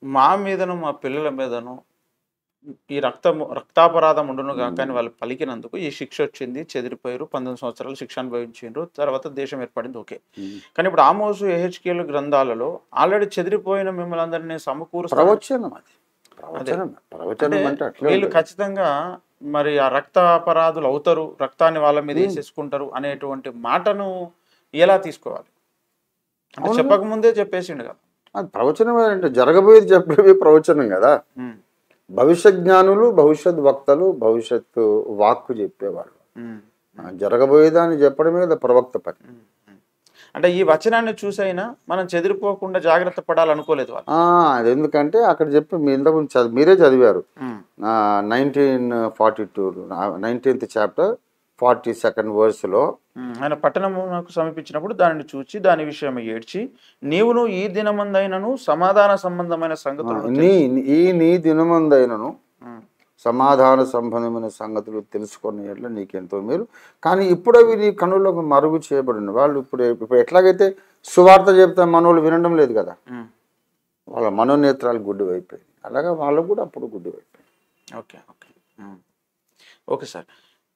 మా మీదను మా పిల్లల మీదను ఈ రక్తము రక్తాపరాధం ఉండును కాక అని వాళ్ళు పలికినందుకు ఈ శిక్ష వచ్చింది చెదిరిపోయారు పంతొమ్మిది సంవత్సరాలు శిక్ష అనుభవించారు తర్వాత దేశం ఏర్పడింది ఓకే ఉమ్. కానీ ఇప్పుడు ఆమోసు ఎహెచ్కేల్ గ్రంథాలలో ఆల్రెడీ చెదిరిపోయిన మిమ్మల్ని అందరినీ సమకూరుస్తారు ప్రవచనం అది ప్రవచనం ప్రవచనం అంటే అట్లే వీళ్ళు ఉంటుంది. ఖచ్చితంగా మరి ఆ రక్త అపరాధులు అవుతారు రక్తాన్ని వాళ్ళ మీద వేసేసుకుంటారు అనేటువంటి మాటను ఎలా తీసుకోవాలి అంటే చెప్పక ముందే చెప్పేసిండు కదా అది ప్రవచనం అంటే జరగబోయేది చెప్పేవి ప్రవచనం కదా ఉమ్, భవిష్యత్ జ్ఞానులు భవిష్యత్ వక్తలు భవిష్యత్తు వాక్కు చెప్పేవాళ్ళు ఉమ్, ఆ, జరగబోయేదాన్ని చెప్పడమే కదా ప్రవక్త పని ఉమ్, ఉమ్. అంటే ఈ వచనాన్ని చూసైనా మనం చెదిరిపోకుండా జాగ్రత్త పడాలనుకోలేదు వాళ్ళు ఆ, అది ఎందుకంటే అక్కడ చెప్పి మీ ఇంతకుముందు చదివి మీరే చదివారు um, nineteen forty two nineteenth chapter forty second వర్స్లో ఉమ్. ఆయన పట్టణమునకు సమీపించినప్పుడు దానిని చూచి దాని విషయం ఏడ్చి నీవును ఈ దినమందైనను సమాధాన సంబంధమైన సంగతులు నీ ఈ నీ దినమందైనను ఉమ్, సమాధాన సంబంధమైన సంగతులు తెలుసుకునే ఎట్లా నీకెంతో మేలు కానీ ఇప్పుడు అవి నీ కనులకు మరుగు చేయబడిన వాళ్ళు ఇప్పుడు ఇప్పుడు ఎట్లాగైతే సువార్త చెప్తే మనోళ్ళు వినడం లేదు కదా ఉమ్. వాళ్ళ మనోనేత్రాలు గుడ్డు అయిపోయింది అలాగే వాళ్ళకు కూడా అప్పుడు గుడ్డు అయిపోయింది okay okay um. Okay sir